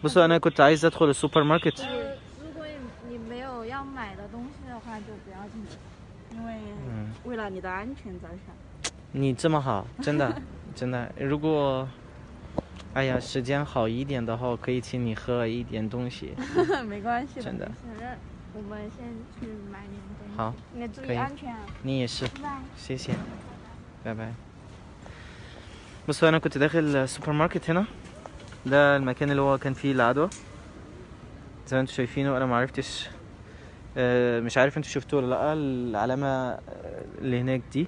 بصوا انا كنت عايز ادخل السوبر ماركت 如果你你没有要买的东西的话，就不要进去。 因为为了你的安全着想。 你这么好，真的真的。如果哎呀时间好一点的话，可以请你喝一点东西。 没关系的， 真的反正我们先去买点东西。 好， 你注可以意安全啊！ 你也是， 拜拜。 谢谢，باي باي بصوا انا كنت داخل السوبر ماركت هنا ده المكان اللي هو كان فيه العدوى زي ما انتوا شايفينه انا معرفتش آه، مش عارف انتوا شفتوه ولا لا العلامة آه، اللي هناك دي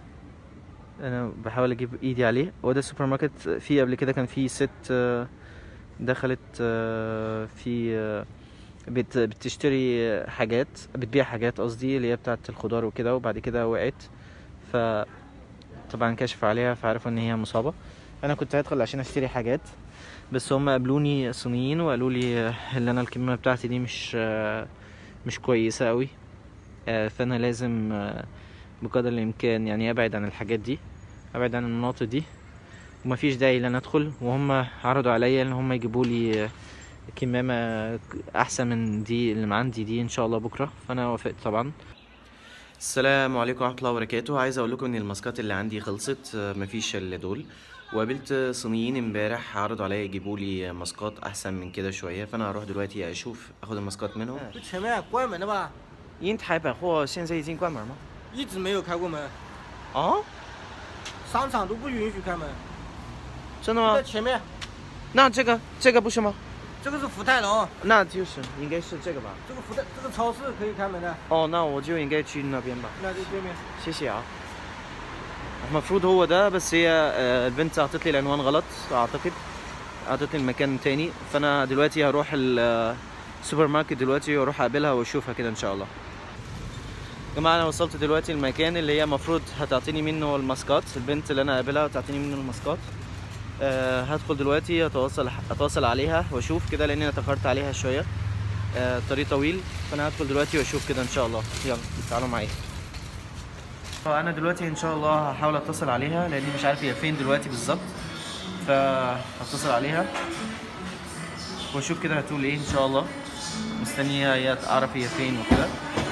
انا بحاول اجيب ايدي عليه هو ده السوبر ماركت فيه قبل كده كان فيه ست آه، دخلت آه، في آه، بت بتشتري حاجات بتبيع حاجات قصدي اللي هي بتاعة الخضار وكده وبعد كده وقعت ف طبعا كشف عليها فعرفوا ان هي مصابة انا كنت هدخل عشان اشتري حاجات بس هم قابلوني صينيين وقالوا لي آه، ان انا الكمامة بتاعتي دي مش آه، مش كويسة قوي آه، فانا لازم آه، بقدر الامكان يعني ابعد عن الحاجات دي ابعد عن المناطق دي ومفيش داعي ان انا ادخل وهم عرضوا عليا ان هم يجيبوا لي آه، كمامة احسن من دي اللي عندي دي ان شاء الله بكرة فانا وافقت طبعا السلام عليكم ورحمة الله وبركاته عايز اقول لكم ان الماسكات اللي عندي خلصت آه، مفيش الا دول وقابلت صينيين امبارح عرضوا عليا يجيبوا لي ماسكات احسن من كده شوية فانا هروح دلوقتي اشوف اخد الماسكات منهم 这前面关门的吧？ 英台百货现在已经关门吗？ 一直没有开过门， 哦， 商场都不允许开门。 真的吗在？前面， 那这个这个不是吗？ 这个是福泰楼， 那就是应该是这个吧？ 这个福泰这个超市可以开门的， 哦，那我就应该去那边吧。 那就对面。 谢谢啊المفروض هو ده بس هي آه، البنت اعطت لي العنوان غلط اعتقد اعطت لي المكان تاني فانا دلوقتي هروح ال- آه، السوبر ماركت دلوقتي واروح اقابلها واشوفها كده ان شاء الله يا جماعه انا وصلت دلوقتي المكان اللي هي المفروض هتعطيني منه الماسكات البنت اللي انا قابلها هتعطيني منه الماسكات أه هدخل دلوقتي اتواصل اتواصل عليها واشوف كده لاني انا اتاخرت عليها شويه أه الطريق طويل فانا هدخل دلوقتي واشوف كده ان شاء الله يلا تعالوا معايا فانا دلوقتي ان شاء الله هحاول اتصل عليها لاني مش عارف هي فين دلوقتي بالظبط فهتصل عليها واشوف كده هتقول ايه ان شاء الله مستنيه هي اعرف هي فين وكده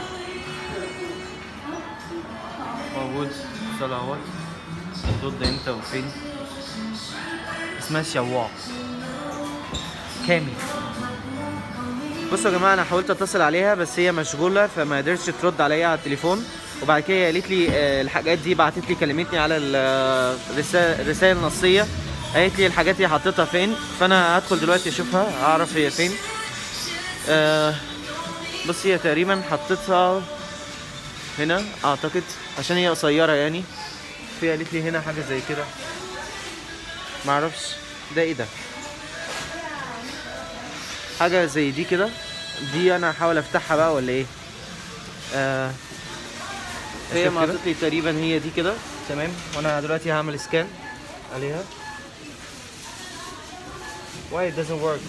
موجود اتصل اهوت ضد امتى وفين اسمها شواق كامل بصوا يا جماعه انا حاولت اتصل عليها بس هي مشغوله فما قدرتش ترد عليا على التليفون وبعد كده قالت لي آه، الحاجات دي بعتت لي كلمتني على الرسائل النصيه قالت لي الحاجات دي حطيتها فين فانا هدخل دلوقتي اشوفها اعرف هي فين آه، بص هي تقريبا حطيتها هنا اعتقد عشان هي قصيره يعني في قالت لي هنا حاجه زي كده معرفش ده ايه ده حاجه زي دي كده دي انا هحاول افتحها بقى ولا ايه آه هي معطت لي تقريبا هي دي كده تمام وانا دلوقتي هعمل سكان عليها why it doesn't work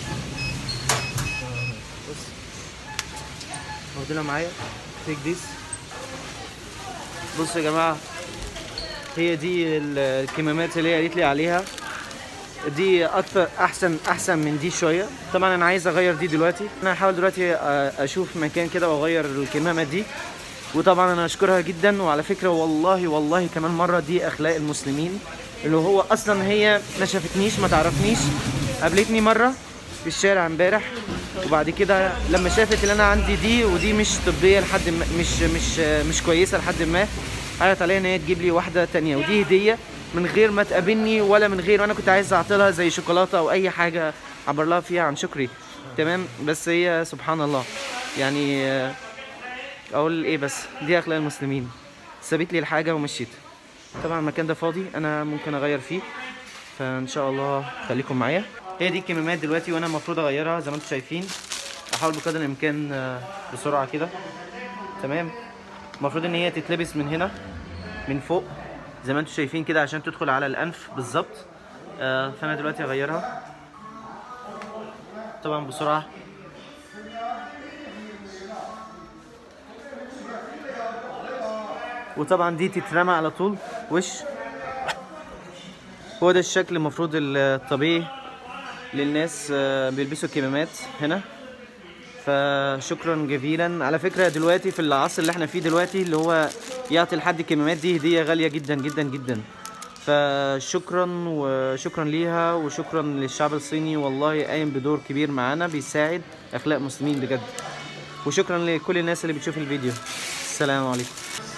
آه، بص واخدينها معايا take this بصوا يا جماعه هي دي ال- الكمامات اللي هي قالت لي عليها دي اكتر احسن احسن من دي شويه طبعا انا عايز اغير دي دلوقتي انا هحاول دلوقتي آه، اشوف مكان كده واغير الكمامه دي وطبعا انا اشكرها جدا وعلى فكره والله والله كمان مره دي اخلاق المسلمين اللي هو اصلا هي ما شافتنيش ما تعرفنيش قابلتني مره في الشارع امبارح وبعد كده لما شافت ان انا عندي دي ودي مش طبيه لحد ما مش مش مش كويسه لحد ما قالت عليا ان هي تجيب لي واحده تانية ودي هديه من غير ما تقابلني ولا من غير وانا كنت عايز اعطيلها زي شوكولاته او اي حاجه اعبر لها فيها عن شكري تمام بس هي سبحان الله يعني آه، اقول ايه بس دي اخلاق المسلمين سابت لي الحاجه ومشيت طبعا المكان ده فاضي انا ممكن اغير فيه فان شاء الله خليكم معايا هي دي الكمامات دلوقتي وانا المفروض اغيرها زي ما انتم شايفين احاول بقدر الامكان آه، بسرعه كده تمام المفروض ان هي تتلبس من هنا من فوق زي ما انتم شايفين كده عشان تدخل على الانف بالظبط آه، فانا دلوقتي هغيرها طبعا بسرعه وطبعا دي تترمى على طول وش هو ده الشكل المفروض الطبيعي للناس آه، بيلبسوا كمامات هنا فشكرا جزيلا على فكرة دلوقتي في العصر اللي احنا فيه دلوقتي اللي هو يعطي لحد كمامات دي هدية غالية جدا جدا جدا فشكرا وشكرا ليها وشكرا للشعب الصيني والله قايم بدور كبير معانا بيساعد اخلاق مسلمين بجد وشكرا لكل الناس اللي بتشوف الفيديو السلام عليكم